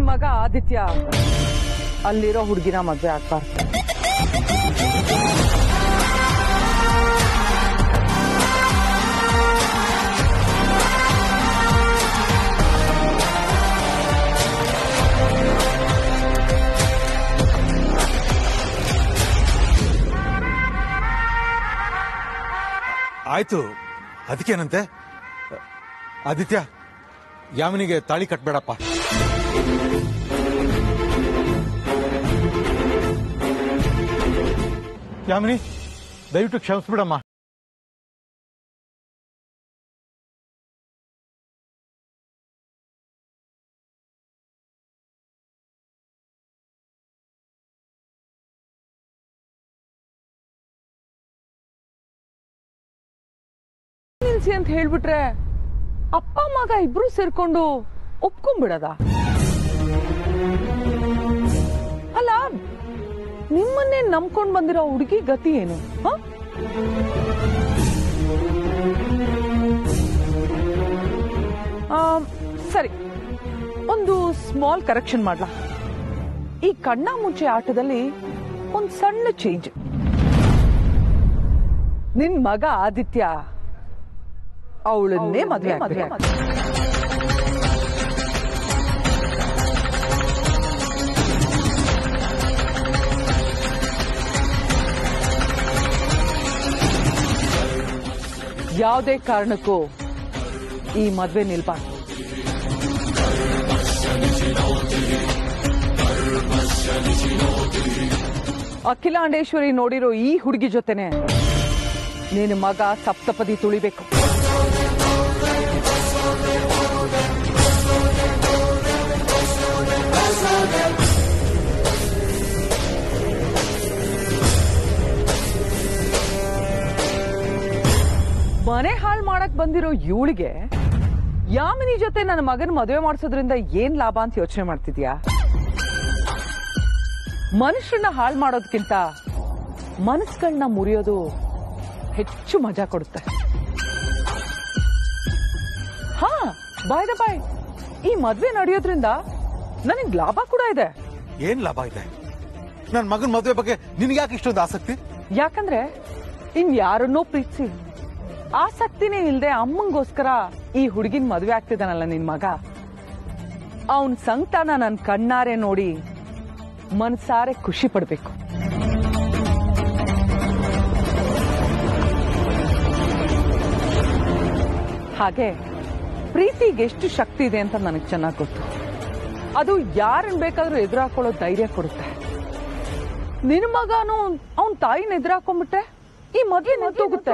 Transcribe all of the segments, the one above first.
ಮಗ ಆದಿತ್ಯ ಅಲ್ಲಿರೋ ಹುಡುಗಿನ ಮದ್ವೆ ಆಗ್ಬಾರ್ದು ಆಯ್ತು ಅದಕ್ಕೇನಂತೆ ಆದಿತ್ಯ ಯಾಮನಿಗೆ ತಾಳಿ ಕಟ್ಬೇಡಪ್ಪ ಯಾಮಿನಿ ದಯವಿಟ್ಟು ಕ್ಷಮಿಸ್ಬಿಡಮ್ಮ ನಿಲ್ಸಿ ಅಂತ ಹೇಳ್ಬಿಟ್ರೆ ಅಪ್ಪ ಮಗ ಇಬ್ರು ಸೇರ್ಕೊಂಡು ಒಪ್ಕೊಂಡ್ಬಿಡದ ಅಲ್ಲ ನಿಮ್ಮನ್ನೇ ನಂಬ್ಕೊಂಡ್ ಬಂದಿರೋ ಹುಡುಗಿ ಗತಿ ಏನು ಹ? ಆ, ಸರಿ ಒಂದು ಸ್ಮಾಲ್ ಕರೆಕ್ಷನ್ ಮಾಡ್ಲಾ ಈ ಕಣ್ಣ ಮುಚ್ಚೆ ಆಟದಲ್ಲಿ ಒಂದ್ ಸಣ್ಣ ಚೇಂಜ್ ನಿನ್ ಮಗ ಆದಿತ್ಯ ಅವಳನ್ನೇ ಮದುವೆ ಮದುವೆ ಯಾವುದೇ ಕಾರಣಕ್ಕೂ ಈ ಮದ್ವೆ ನಿಲ್ಬಾರ್ದು ಅಖಿಲಾಂಡೇಶ್ವರಿ ನೋಡಿರೋ ಈ ಹುಡುಗಿ ಜೊತೆನೆ ನಿನ್ನ ಮಗ ಸಪ್ತಪದಿ ತುಳಿಬೇಕು ಮನೆ ಹಾಳು ಮಾಡಕ್ ಬಂದಿರೋ ಇವಳಿಗೆ ಯಾಮಿನಿ ಜೊತೆ ನನ್ನ ಮಗನ ಮದುವೆ ಮಾಡಿಸೋದ್ರಿಂದ ಏನ್ ಲಾಭ ಅಂತ ಯೋಚನೆ ಮಾಡ್ತಿದ್ಯಾ ಮನುಷ್ಯರನ್ನ ಹಾಳು ಮಾಡೋದಕ್ಕಿಂತ ಮನಸ್ಗಳನ್ನ ಮುರಿಯೋದು ಹೆಚ್ಚು ಮಜಾ ಕೊಡುತ್ತೆ ಹಾ ಬಾಯ್ ದ ಬಾಯ್ ಈ ಮದ್ವೆ ನಡೆಯೋದ್ರಿಂದ ನನಗ್ ಲಾಭ ಕೂಡ ಇದೆ ಏನ್ ಲಾಭ ಇದೆ ನನ್ನ ಮಗನ ಮದುವೆ ಬಗ್ಗೆ ನಿನ್ಗೆ ಯಾಕೆ ಇಷ್ಟೊಂದು ಆಸಕ್ತಿ ಯಾಕಂದ್ರೆ ಇನ್ ಯಾರನ್ನೋ ಪ್ರೀತಿಸಿ ಆಸಕ್ತಿನೇ ಇಲ್ದೆ ಅಮ್ಮಂಗೋಸ್ಕರ ಈ ಹುಡುಗಿನ ಮದುವೆ ಆಗ್ತಿದ್ದಾನಲ್ಲ ನಿನ್ ಮಗ ಅವನ್ ಸಂಕಟನ ನನ್ ಕಣ್ಣಾರೆ ನೋಡಿ ಮನ್ಸಾರೆ ಖುಷಿ ಪಡ್ಬೇಕು ಹಾಗೆ ಪ್ರೀತಿಗೆ ಎಷ್ಟು ಶಕ್ತಿ ಇದೆ ಅಂತ ನನಗೆ ಚೆನ್ನಾಗಿ ಗೊತ್ತು ಅದು ಯಾರನ್ನ ಬೇಕಾದ್ರೂ ಎದುರು ಹಾಕೊಳ್ಳೋ ಧೈರ್ಯ ಕೊಡುತ್ತೆ ನಿನ್ ಮಗನು ಅವನ್ ತಾಯಿನ ಎದುರಾಕೊಂಡ್ಬಿಟ್ಟೆ ಈ ಮದ್ವೆ ನಿಂತೋಗುತ್ತೆ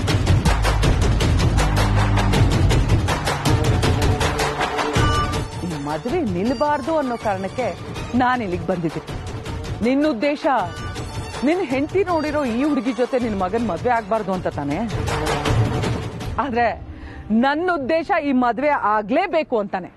ಈ ಮದ್ವೆ ನಿಲ್ಬಾರ್ದು ಅನ್ನೋ ಕಾರಣಕ್ಕೆ ನಾನು ಇಲ್ಲಿಗೆ ಬಂದಿದ್ದೀನಿ ನಿನ್ನ ಉದ್ದೇಶ ನಿನ್ ಹೆಂಡತಿ ನೋಡಿರೋ ಈ ಹುಡುಗಿ ಜೊತೆ ನಿನ್ ಮಗನ್ ಮದ್ವೆ ಆಗ್ಬಾರ್ದು ಅಂತ ತಾನೆ ಆದ್ರೆ ನನ್ನ ಉದ್ದೇಶ ಈ ಮದ್ವೆ ಆಗ್ಲೇಬೇಕು ಅಂತಾನೆ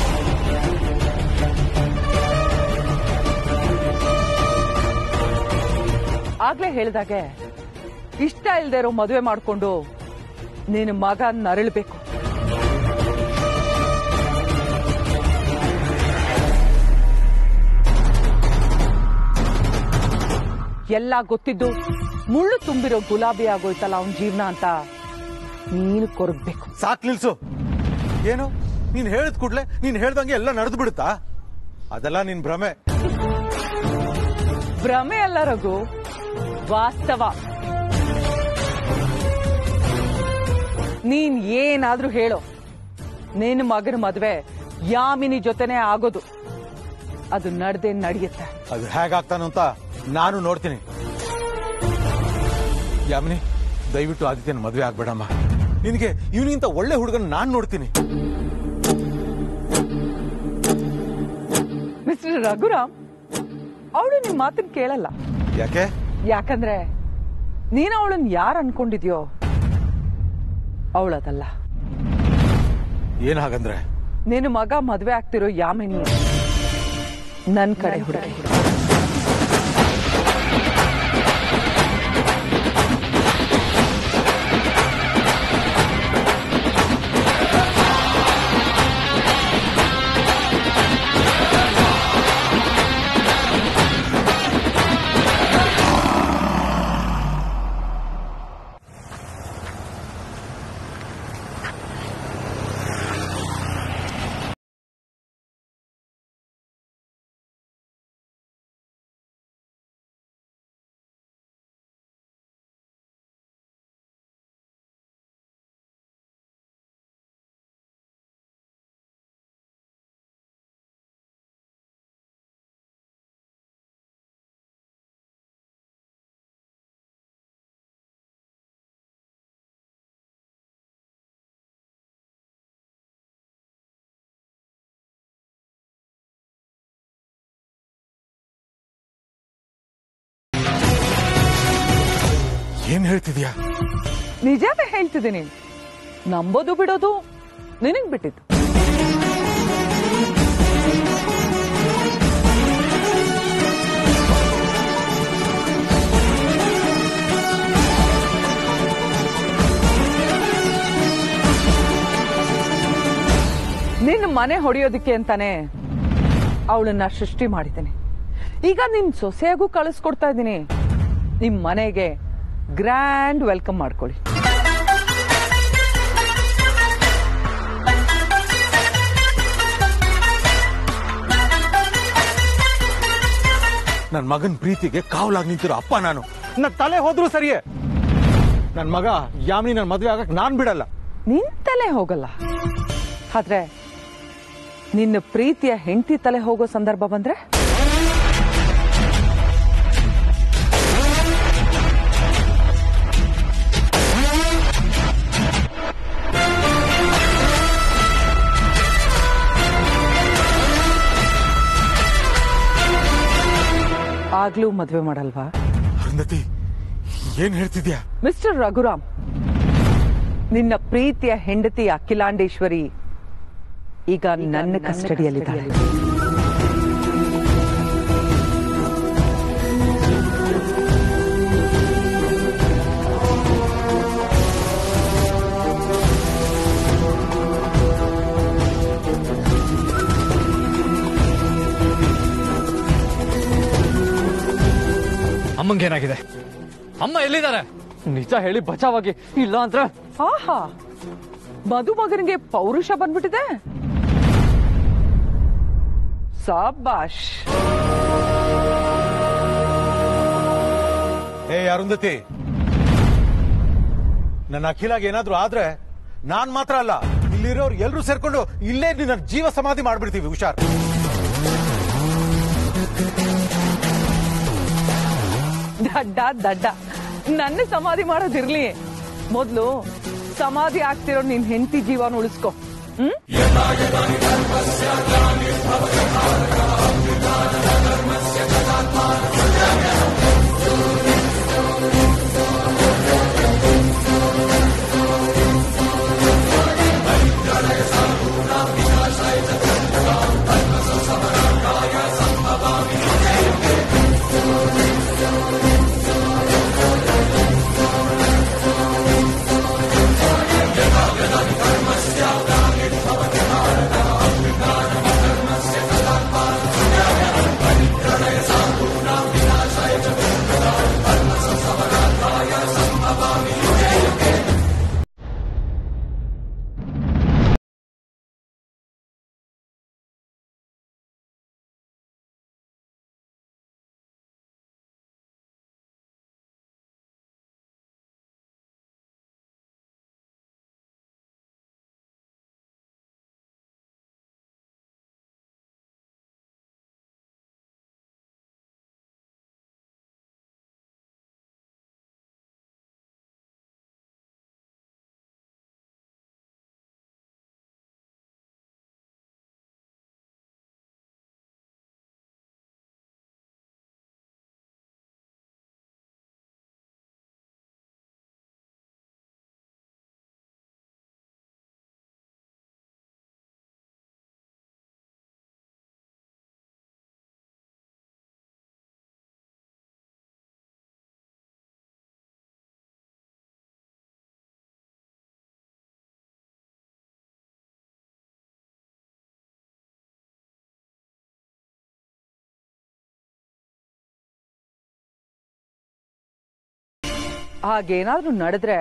ಆಗ್ಲೇ ಹೇಳಿದಾಗೆ ಇಷ್ಟ ಇಲ್ದೇ ಇರೋ ಮದುವೆ ಮಾಡ್ಕೊಂಡು ನಿನ್ನ ಮಗ ನರಳಬೇಕು ಎಲ್ಲ ಗೊತ್ತಿದ್ದು ಮುಳ್ಳು ತುಂಬಿರೋ ಗುಲಾಬಿ ಆಗೋಯ್ತಲ್ಲ ಅವನ ಜೀವನ ಅಂತ ನೀನು ಕೊರಗ್ಬೇಕು ಸಾಕ್ ನಿಲ್ಸು ಏನು ನೀನ್ ಹೇಳಿದ ಕೂಡ್ಲೆ ನೀನ್ ಹೇಳ್ದಂಗೆ ಎಲ್ಲ ನಡೆದು ಬಿಡುತ್ತಾ ಅದೆಲ್ಲ ನಿನ್ ಭ್ರಮೆ ಭ್ರಮೆ ಅಲ್ಲ ರಘು ವಾಸ್ತವ ನೀನ್ ಏನಾದ್ರೂ ಹೇಳು ನಿನ್ನ ಮಗನ ಮದ್ವೆ ಯಾಮಿನಿ ಜೊತೆನೆ ಆಗೋದು ಅದು ನಡ್ದೆ ನಡೆಯುತ್ತೆ ಅದು ಹೇಗಾಗ್ತಾನು ಅಂತ ನಾನು ನೋಡ್ತೀನಿ ಯಾಮಿನಿ ದಯವಿಟ್ಟು ಆದಿತ್ಯನ ಮದುವೆ ಆಗ್ಬೇಡಮ್ಮ ನಿನಗೆ ಇವನಿಗಿಂತ ಒಳ್ಳೆ ಹುಡುಗನ ನಾನ್ ನೋಡ್ತೀನಿ ಮಿಸ್ಟರ್ ರಘುರಾಮ್ ಅವಳು ನಿಮ್ ಮಾತನ್ನ ಕೇಳಲ್ಲ ಯಾಕೆ ಯಾಕಂದ್ರೆ ನೀನು ಅವಳನ್ನ ಯಾರು ಅನ್ಕೊಂಡಿದ್ಯೋ ಅವಳದಲ್ಲ ಏನ್ ಹಾಗಂದ್ರೆ ನಿನ್ನ ಮಗ ಮದ್ವೆ ಆಗ್ತಿರೋ ಯಾಮಿನಿ ನನ್ ಕಡೆ ಹುಡುಗಿ ಏನ್ ಹೇಳ್ತಿದ್ಯಾ ನಿಜವೇ ಹೇಳ್ತಿದ್ದೀನಿ ನಂಬೋದು ಬಿಡೋದು ನಿನಗ್ ಬಿಟ್ಟಿದ್ದು ನಿನ್ನ ಮನೆ ಹೊಡೆಯೋದಕ್ಕೆ ಅಂತಾನೆ ಅವಳನ್ನ ಸೃಷ್ಟಿ ಮಾಡಿದ್ದೀನಿ ಈಗ ನಿನ್ ಸೊಸೆಯಾಗೂ ಕಳಿಸ್ಕೊಡ್ತಾ ಇದ್ದೀನಿ ನಿಮ್ ಮನೆಗೆ ಗ್ರ್ಯಾಂಡ್ ವೆಲ್ಕಮ್ ಮಾಡ್ಕೊಳ್ಳಿ ನನ್ ಮಗನ್ ಪ್ರೀತಿಗೆ ಕಾವಲಾಗಿ ನಿಂತಿರೋ ಅಪ್ಪ ನಾನು ನನ್ನ ತಲೆ ಹೋದ್ರು ಸರಿಯೇ ನನ್ ಮಗ ಯಾಮಿನಿ ನನ್ ಮದ್ವೆ ಆಗಕ್ ನಾನ್ ಬಿಡಲ್ಲ ನಿಂತಲೇ ಹೋಗಲ್ಲ ಆದ್ರೆ ನಿನ್ನ ಪ್ರೀತಿಯ ಹೆಂಡತಿ ತಲೆ ಹೋಗೋ ಸಂದರ್ಭ ಬಂದ್ರೆ ಆಗ್ಲೂ ಮದ್ವೆ ಮಾಡಲ್ವಾ ಅರುಂಧತಿ ಏನ್ ಹೇಳ್ತಿದ್ಯಾ ಮಿಸ್ಟರ್ ರಘುರಾಮ್ ನಿನ್ನ ಪ್ರೀತಿಯ ಹೆಂಡತಿ ಅಖಿಲಾಂಡೇಶ್ವರಿ ಈಗ ನನ್ನ ಕಸ್ಟಡಿಯಲ್ಲಿದ್ದಾಳೆ ಅಮ್ಮಂಗೆ ಏನಾಗಿದೆ ಅಮ್ಮ ಎಲ್ಲಿದ್ದಾರೆ ನಿಜ ಹೇಳಿ ಬಚಾವಾಗಿ ಇಲ್ಲ ಅಂದ್ರೆ ಆಹಾ ಮದುಮಗನಿಗೆ ಪೌರುಷ ಬಂದ್ಬಿಟ್ಟಿದೆ ಸಾಬಾಷ್ ಏ ಅರುಂಧತಿ ನನ್ನ ಅಖಿಲಾಗ ಏನಾದ್ರೂ ಆದ್ರೆ ನಾನ್ ಮಾತ್ರ ಅಲ್ಲ ಇಲ್ಲಿರೋರು ಎಲ್ರು ಸೇರ್ಕೊಂಡು ಇಲ್ಲೇ ನಿನ್ನ ಜೀವ ಸಮಾಧಿ ಮಾಡ್ಬಿಡ್ತೀವಿ ಹುಷಾರ್ ದಡ್ಡ ದಡ್ಡ ನನ್ನ ಸಮಾಧಿ ಮಾಡೋದಿರ್ಲಿ ಮೊದ್ಲು ಸಮಾಧಿ ಆಗ್ತಿರೋ ನಿನ್ ಹೆಂಡತಿ ಜೀವನ ಉಳಿಸ್ಕೊ ಹ್ಮ್ ಹಾಗೇನಾದ್ರೂ ನಡೆದ್ರೆ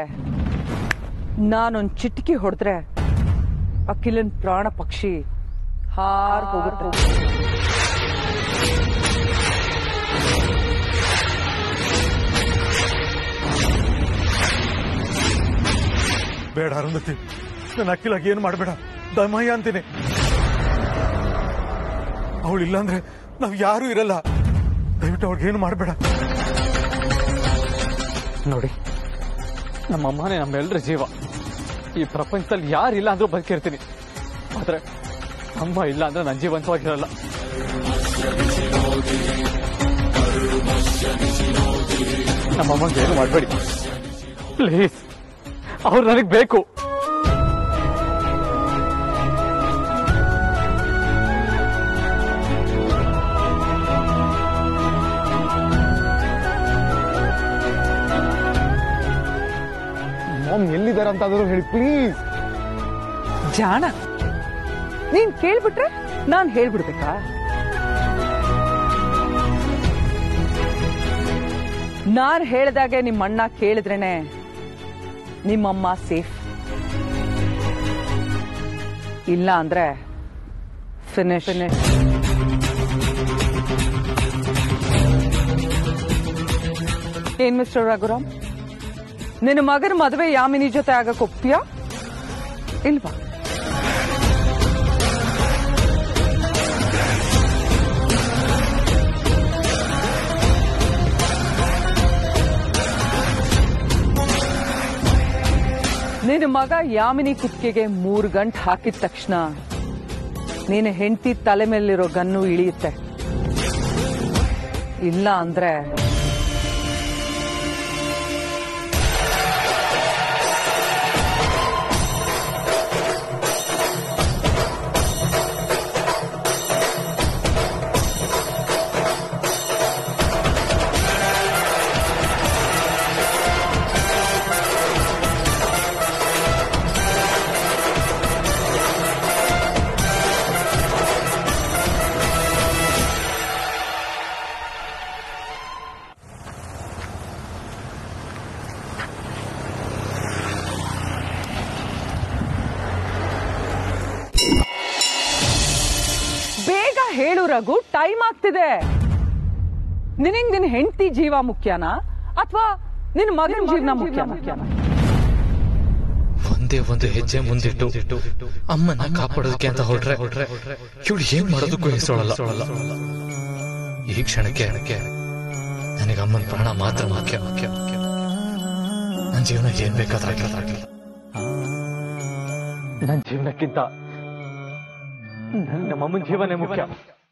ನಾನೊಂದ್ ಚಿಟ್ಕಿ ಹೊಡೆದ್ರೆ ಅಖಿಲನ್ ಪ್ರಾಣ ಪಕ್ಷಿ ಹಾರ್ ಹೋಗುತ್ತೆ ಬೇಡ ಅರುಂಧತಿ ನನ್ನ ಅಖಿಲಾಗ ಏನ್ ಮಾಡ್ಬೇಡ ದಮಯ್ಯ ಅಂತೀನಿ ಅವಳು ಇಲ್ಲಾಂದ್ರೆ ನಾವ್ ಯಾರು ಇರಲ್ಲ ದಯವಿಟ್ಟು ಅವ್ಳಿಗೆ ಏನು ಮಾಡ್ಬೇಡ ನೋಡಿ ನಮ್ಮ ಅಮ್ಮನೇ ನಮ್ಮೆಲ್ಲರ ಜೀವ ಈ ಪ್ರಪಂಚದಲ್ಲಿ ಯಾರಿಲ್ಲ ಅಂದ್ರೂ ಬದುಕಿರ್ತೀನಿ ಆದ್ರೆ ಅಮ್ಮ ಇಲ್ಲ ಅಂದ್ರೆ ನನ್ನ ಜೀವಂತವಾಗಿರಲ್ಲ ನಮ್ಮಮ್ಮಂಗೆ ಏನು ಮಾಡಬೇಡಿ ಪ್ಲೀಸ್ ಅವ್ರು ನನಗೆ ಬೇಕು ಮಾಮ್ ಎಲ್ಲಿದ್ದಾರೆ ಅಂತ ಆದರೂ ಹೇಳಿ ಪ್ಲೀಸ್ ಜಾಣ ನೀನ್ ಕೇಳ್ಬಿಟ್ರೆ ನಾನ್ ಹೇಳ್ಬಿಡ್ಬೇಕಾ ನಾನ್ ಹೇಳ್ದಾಗೆ ನಿಮ್ಮ ಅಣ್ಣ ಕೇಳಿದ್ರೇನೆ ನಿಮ್ಮಮ್ಮ ಸೇಫ್ ಇಲ್ಲ ಅಂದ್ರೆ ಫಿನಿಶ್ ಫಿನಿಶ್ ಏನ್ ಮಿಸ್ಟರ್ ರಘುರಾಮ್ ನಿನ್ನ ಮಗನ ಮದುವೆ ಯಾಮಿನಿ ಜೊತೆ ಆಗಕ್ ಒಪ್ತೀಯಾ ಇಲ್ವಾ ನಿನ್ನ ಮಗ ಯಾಮಿನಿ ಕುತ್ತಿಗೆಗೆ ಮೂರು ಗಂಟೆ ಹಾಕಿದ ತಕ್ಷಣ ನೀನು ಹೆಂಡತಿ ತಲೆ ಮೇಲಿರೋ ಗನ್ನು ಇಳಿಯುತ್ತೆ ಇಲ್ಲ ಅಂದ್ರೆ ಬೇಗ ಹೇಳು ರಘು ಟೈಮ್ ಆಗ್ತಿದೆ ನಿನಗ್ ನಿನ್ ಹೆಂಡತಿ ಜೀವ ಮುಖ್ಯನಾ ಅಥವಾ ನಿನ್ ಮಗನ ಜೀವನ ಮುಖ್ಯ ಮುಖ್ಯನಾ ಒಂದೇ ಒಂದು ಹೆಜ್ಜೆ ಮುಂದಿಟ್ಟು ಅಮ್ಮನ ಕಾಪಾಡೋದಕ್ಕೆ ಅಂತ ಹೊರಟ್ರೆ ಇವಳು ಏನ್ ಮಾಡೋದಕ್ಕೂ ಹೆಸರೊಳಲ್ಲ ಈ ಕ್ಷಣಕ್ಕೆ ನನಗೆ ಅಮ್ಮನ ಪ್ರಾಣ ಮಾತ್ರ ಮುಖ್ಯ ಮುಖ್ಯ ನನ್ನ ಜೀವನ ಏನ್ ಬೇಕಾದ್ರಾಗ್ಲಿ ನನ್ನ ಜೀವನಕ್ಕಿಂತ ನನ್ನ ನಮ್ಮಮ್ಮನ ಜೀವನೇ ಮುಖ್ಯ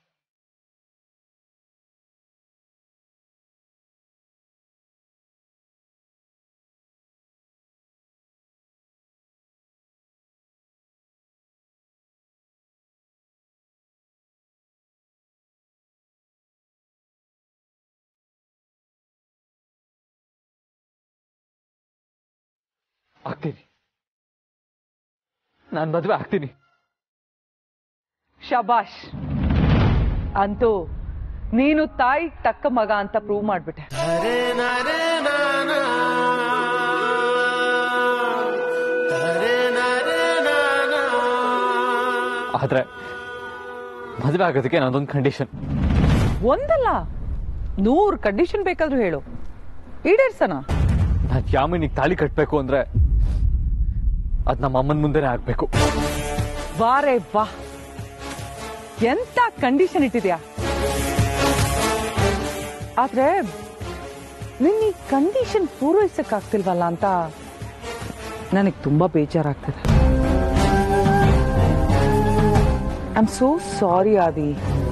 ಆಗ್ತೀನಿ ನಾನು ಮದುವೆ ಆಗ್ತೀನಿ ಶಬಾಷ್ ಅಂತೂ ನೀನು ತಾಯಿ ತಕ್ಕ ಮಗ ಅಂತ ಪ್ರೂವ್ ಮಾಡ್ಬಿಟ್ಟೆ ಆದ್ರೆ ಮದುವೆ ಆಗೋದಕ್ಕೆ ನಂದೊಂದು ಕಂಡೀಷನ್ ಒಂದಲ್ಲ ನೂರ್ ಕಂಡೀಷನ್ ಬೇಕಾದ್ರೂ ಹೇಳು ಈಡೇರ್ಸನ ನಾನು ಯಾಮಿನಿಗೆ ತಾಳಿ ಕಟ್ಟಬೇಕು ಅಂದ್ರೆ ಅದ್ ನಮ್ಮ ಅಮ್ಮನ ಮುಂದೆನೆ ಆಗ್ಬೇಕು ವಾರೇ ವಾ ಎಂತ ಕಂಡೀಷನ್ ಇಟ್ಟಿದ್ಯಾ ಆದ್ರೆ ನಿನ್ ಈ ಕಂಡೀಷನ್ ಪೂರೈಸಕ್ಕಾಗ್ತಿಲ್ವಲ್ಲ ಅಂತ ನನಗೆ ತುಂಬಾ ಬೇಜಾರಾಗ್ತದೆ I am so sorry Adi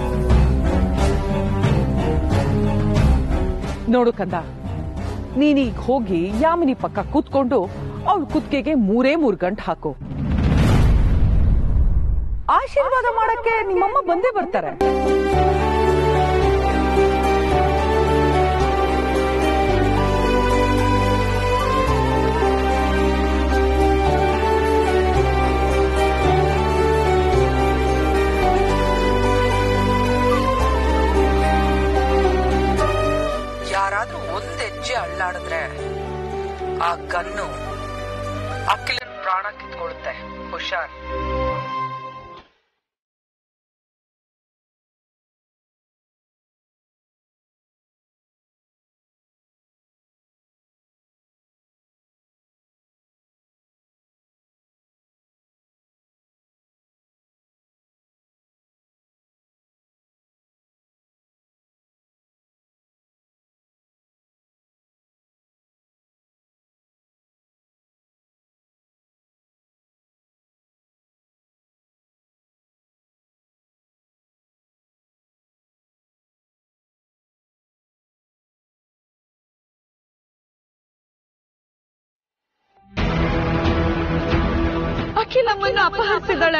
ನೋಡು ಕಂದ ನೀನೀಗ ಹೋಗಿ ಯಾಮಿನಿ ಪಕ್ಕ ಕೂತ್ಕೊಂಡು ಅವಳ ಕುತ್ತಿಗೆಗೆ ಮೂರೇ ಮೂರ್ ಗಂಟೆ ಹಾಕು ಆಶೀರ್ವಾದ ಮಾಡಕ್ಕೆ ನಿಮ್ಮಮ್ಮ ಬಂದೇ ಬರ್ತಾರೆ ಯಾರಾದ್ರೂ ಒಂದ್ ಹೆಜ್ಜೆ ಅಳ್ಳಾಡಿದ್ರೆ ಆ ಗನ್ನು ಅಖಿಲನ್ ಪ್ರಾಣ ಕಿತ್ಕೊಳ್ಳುತ್ತೆ ಹುಷಾರ್ ನಮ್ಮನ್ನ ಅಪಹರಿಸಿದ್ದಾಳೆ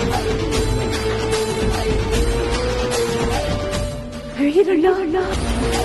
ವೀರಣ್ಣ